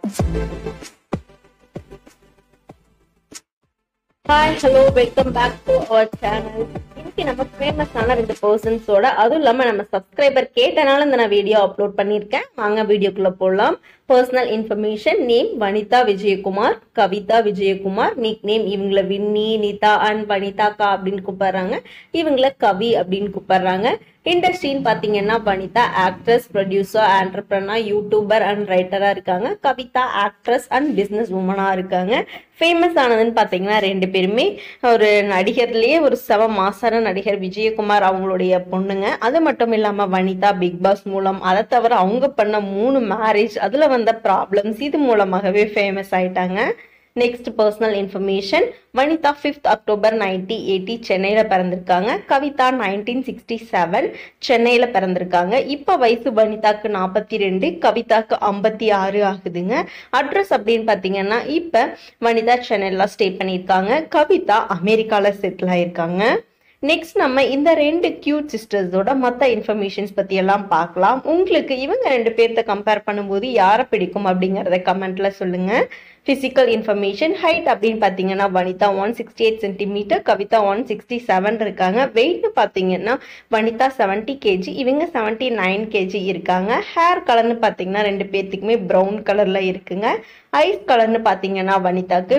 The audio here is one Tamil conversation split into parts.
hi hello welcome back to our channel இன்னைக்கு நம்ம ஃபேமஸான ரெண்டு பர்சன்ஸோட அதுவும் இல்லாம நம்ம சப்ஸ்கிரைபர் கேட்டனால இந்த நான் வீடியோ அப்லோட் பண்ணியிருக்கேன் வாங்க வீடியோக்குள்ள போடலாம் personal information name Vanitha Vijayakumar Kavitha Vijayakumar nick name இவங்கள வின்னி நிதா அண்ட் வனிதாக்கா அப்படின்னு கூப்பிடுறாங்க இவங்கள கவி அப்படின்னு கூப்பிடுறாங்க இண்டஸ்ட்ரின்னு பார்த்தீங்கன்னா Vanitha actress producer entrepreneur YouTuber and ரைட்டராக இருக்காங்க கவிதா ஆக்ட்ரஸ் அண்ட் பிஸ்னஸ் உமனாக இருக்காங்க ஃபேமஸ் ஆனதுன்னு பார்த்தீங்கன்னா ரெண்டு பேருமே ஒரு நடிகர்லேயே ஒரு செவ மாசான நடிகர் விஜயகுமார் அவங்களுடைய பொண்ணுங்க அது மட்டும் இல்லாமல் வனிதா பிக் பாஸ் மூலம் அதை தவிர அவங்க பண்ண மூணு மேரேஜ் அதில் வந்த ப்ராப்ளம்ஸ் இது மூலமாகவே ஃபேமஸ் ஆயிட்டாங்க next personal information Vanitha fifth October nineteen eighty சென்னையில் பிறந்திருக்காங்க கவிதா நைன்டீன் சிக்ஸ்டி செவன் சென்னையில் பிறந்திருக்காங்க இப்போ வயசு வனிதாக்கு நாற்பத்தி ரெண்டு கவிதாக்கு ஐம்பத்தி ஆறு ஆகுதுங்க அட்ரஸ் அப்படின்னு பார்த்தீங்கன்னா இப்போ வனிதா சென்னையில் ஸ்டே பண்ணியிருக்காங்க கவிதா அமெரிக்காவில் செட்டில் ஆயிருக்காங்க நெக்ஸ்ட் நம்ம இந்த ரெண்டு கியூட் சிஸ்டர்ஸோட மற்ற இன்ஃபர்மேஷன்ஸ் பற்றி எல்லாம் பார்க்கலாம் உங்களுக்கு இவங்க ரெண்டு பேர்த்த கம்பேர் பண்ணும்போது யாரை பிடிக்கும் அப்படிங்கிறத கமெண்ட்ல சொல்லுங்க ஃபிசிக்கல் இன்ஃபர்மேஷன் ஹைட் அப்படின்னு பார்த்தீங்கன்னா Vanitha one sixty eight centimetre Kavitha one sixty seven இருக்காங்க வெயிட்னு பார்த்தீங்கன்னா வனிதா செவன்ட்டி கேஜி இவங்க செவன்ட்டி நைன் கேஜி இருக்காங்க ஹேர் கலர்னு பார்த்தீங்கன்னா ரெண்டு பேர்த்துக்குமே ப்ரௌன் கலரில் இருக்குங்க ஐஸ் கலர்னு பார்த்தீங்கன்னா வனிதாக்கு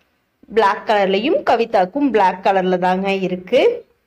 பிளாக் கலர்லையும் கவிதாக்கும் பிளாக் கலர்ல தாங்க இருக்கு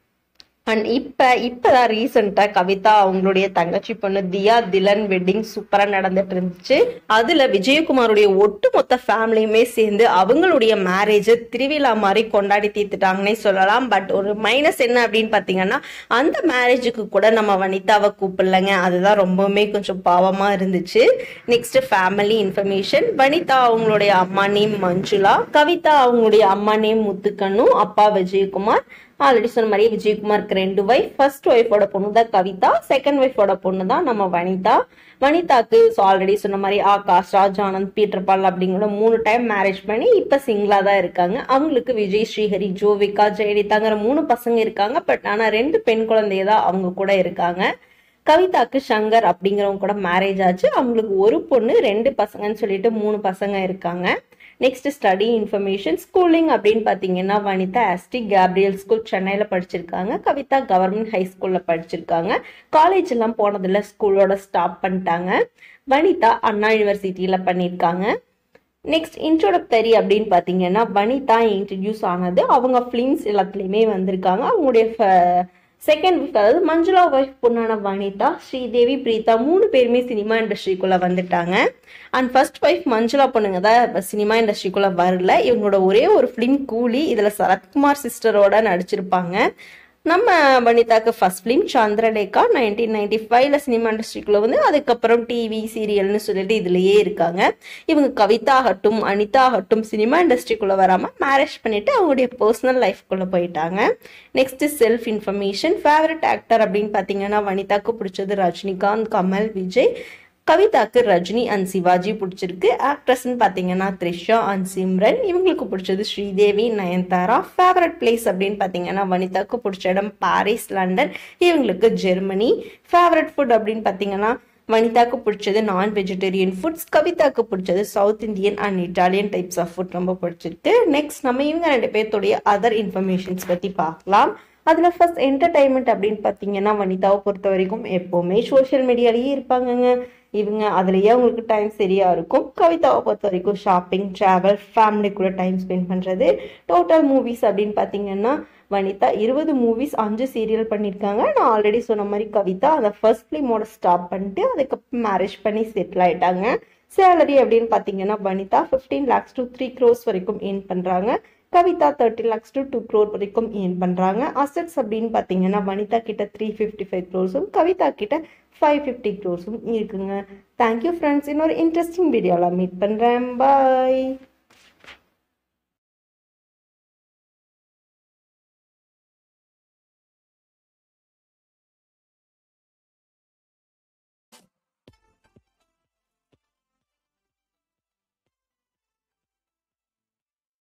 அண்ட் இப்போ இப்போதான் ரீசெண்டாக கவிதா அவங்களுடைய தங்கச்சி பொண்ணு தியா திலன் வெட்டிங் சூப்பராக நடந்துட்டு இருந்துச்சு அதில் விஜயகுமாருடைய ஒட்டுமொத்த ஃபேமிலியுமே சேர்ந்து அவங்களுடைய மேரேஜை திருவிழா மாதிரி கொண்டாடி தீர்த்துட்டாங்கன்னே சொல்லலாம் பட் ஒரு மைனஸ் என்ன அப்படின்னு பார்த்தீங்கன்னா அந்த மேரேஜுக்கு கூட நம்ம வனிதாவை கூப்பிடலங்க அதுதான் ரொம்பவுமே கொஞ்சம் பாவமாக இருந்துச்சு நெக்ஸ்ட் ஃபேமிலி இன்ஃபர்மேஷன் வனிதா அவங்களுடைய அம்மா நேம் மஞ்சுளா கவிதா அவங்களுடைய அம்மா நேம் முத்துக்கண்ணு அப்பா விஜயகுமார் ஆல்ரெடி சொன்ன மாதிரி விஜயகுமாருக்கு ரெண்டு ஒய்ஃப் ஃபர்ஸ்ட் ஒய்ஃபோட பொண்ணு தான் கவிதா செகண்ட் ஒய்ஃபோட பொண்ணு தான் நம்ம வனிதா வனிதாக்கு ஸோ ஆல்ரெடி சொன்ன மாதிரி ஆகாஷ் ராஜ் ஆனந்த் பீட்டர் பால் அப்படிங்கிற மூணு டைம் மேரேஜ் பண்ணி இப்போ சிங்கிளாக தான் இருக்காங்க அவங்களுக்கு விஜய் ஸ்ரீஹரி ஜோவிகா ஜெயலலிதாங்கிற மூணு பசங்க இருக்காங்க பட் ஆனால் ரெண்டு பெண் குழந்தைய தான் அவங்க கூட இருக்காங்க கவிதாக்கு சங்கர் அப்படிங்கிறவங்க கூட மேரேஜ் ஆச்சு அவங்களுக்கு ஒரு பொண்ணு ரெண்டு பசங்கன்னு சொல்லிட்டு மூணு பசங்க இருக்காங்க நெக்ஸ்ட் ஸ்டடி இன்ஃபர்மேஷன் ஸ்கூலிங் அப்படின்னு பார்த்தீங்கன்னா வனிதா எஸ்டி கேப்ரியல் ஸ்கூல் சென்னையில் படிச்சிருக்காங்க கவிதா கவர்மெண்ட் ஹை ஸ்கூலில் படிச்சிருக்காங்க காலேஜ் எல்லாம் போனதில் ஸ்கூலோட ஸ்டாப் பண்ணிட்டாங்க வனிதா அண்ணா யூனிவர்சிட்டியில் பண்ணியிருக்காங்க நெக்ஸ்ட் இன்ட்ரோடக்டரி அப்படின்னு பார்த்தீங்கன்னா வனிதா இன்ட்ரடியூஸ் ஆனது அவங்க ஃபிலிம்ஸ் எல்லாத்துலேயுமே வந்திருக்காங்க அவங்களுடைய செகண்ட் ஒய்ஃப் அதாவது மஞ்சுளா ஒய்ஃப் பொண்ணான வனிதா ஸ்ரீதேவி பிரீதா மூணு பேருமே சினிமா இண்டஸ்ட்ரிக்குள்ளே வந்துட்டாங்க அண்ட் ஃபர்ஸ்ட் ஒய்ஃப் மஞ்சுளா பொண்ணுங்க தான் சினிமா இண்டஸ்ட்ரிக்குள்ளே வரல இவங்களோட ஒரே ஒரு ஃபிலிம் கூலி இதில் சரத்குமார் சிஸ்டரோட நடிச்சிருப்பாங்க நம்ம வனிதாக்கு first film Chandralekha nineteen ninety ஃபைவ்ல சினிமா இண்டஸ்ட்ரிக்குள்ள வந்து அதுக்கப்புறம் டிவி சீரியல்னு சொல்லிட்டு இதுலயே இருக்காங்க இவங்க கவிதா ஆகட்டும் அனிதா ஆகட்டும் சினிமா இண்டஸ்ட்ரிக்குள்ள வராம மேரேஜ் பண்ணிட்டு அவங்களுடைய பர்சனல் லைஃப்குள்ள போயிட்டாங்க next self information favourite actor அப்படின்னு பார்த்தீங்கன்னா வனிதாக்கு பிடிச்சது ரஜினிகாந்த் கமல் விஜய் கவிதாக்கு ரஜினி அண்ட் சிவாஜி பிடிச்சிருக்கு ஆக்ட்ரஸ்ன்னு பார்த்தீங்கன்னா த்ரிஷா அண்ட் சிம்ரன் இவங்களுக்கு பிடிச்சது ஸ்ரீதேவி நயன்தாரா ஃபேவரட் பிளேஸ் அப்படின்னு பார்த்தீங்கன்னா வனிதாக்கு பிடிச்ச இடம் பாரிஸ் லண்டன் இவங்களுக்கு ஜெர்மனி ஃபேவரட் ஃபுட் அப்படின்னு பார்த்தீங்கன்னா வனிதாக்கு பிடிச்சது நான் வெஜிடேரியன் ஃபுட்ஸ் கவிதாக்கு பிடிச்சது south Indian and Italian types of food ரொம்ப பிடிச்சிருக்கு நெக்ஸ்ட் நம்ம இவங்க ரெண்டு பேர்த்துடைய அதர் இன்ஃபர்மேஷன்ஸ் பற்றி பார்க்கலாம் அதில் ஃபர்ஸ்ட் என்டர்டைன்மெண்ட் அப்படின்னு பார்த்தீங்கன்னா வனிதாவை பொறுத்த வரைக்கும் எப்போவுமே சோஷியல் மீடியாலேயே இருப்பாங்கங்க இவங்க அதுலேயே அவங்களுக்கு டைம் சரியாக இருக்கும் கவிதாவை பொறுத்த வரைக்கும் ஷாப்பிங் ட்ராவல் ஃபேமிலி கூட டைம் ஸ்பெண்ட் பண்ணுறது டோட்டல் மூவிஸ் அப்படின்னு பார்த்தீங்கன்னா வனிதா இருபது மூவிஸ் அஞ்சு சீரியல் பண்ணியிருக்காங்க நான் ஆல்ரெடி சொன்ன மாதிரி கவிதா அந்த ஃபர்ஸ்ட் ஃபிலிமோட ஸ்டாப் பண்ணிட்டு அதுக்கப்புறம் மேரேஜ் பண்ணி செட்டில் ஆயிட்டாங்க சேலரி அப்படின்னு பார்த்தீங்கன்னா Vanitha fifteen lakhs to three crores வரைக்கும் ஏர்ன் பண்ணுறாங்க Kavitha thirty lakhs to two crore வரைக்கும் ஏர்ன் பண்ணுறாங்க அசட்ஸ் அப்படின்னு பார்த்தீங்கன்னா வனிதா கிட்ட த்ரீ ஃபிஃப்டி ஃபைவ் க்ரோர்ஸும் கவிதா கிட்ட ஃபைவ் ஃபிஃப்டி க்ரோர்ஸும் இருக்குங்க தேங்க்யூ ஃப்ரெண்ட்ஸ் இன்னொரு இன்ட்ரெஸ்டிங் வீடியோவில் மீட் பண்ணுறேன் பாய்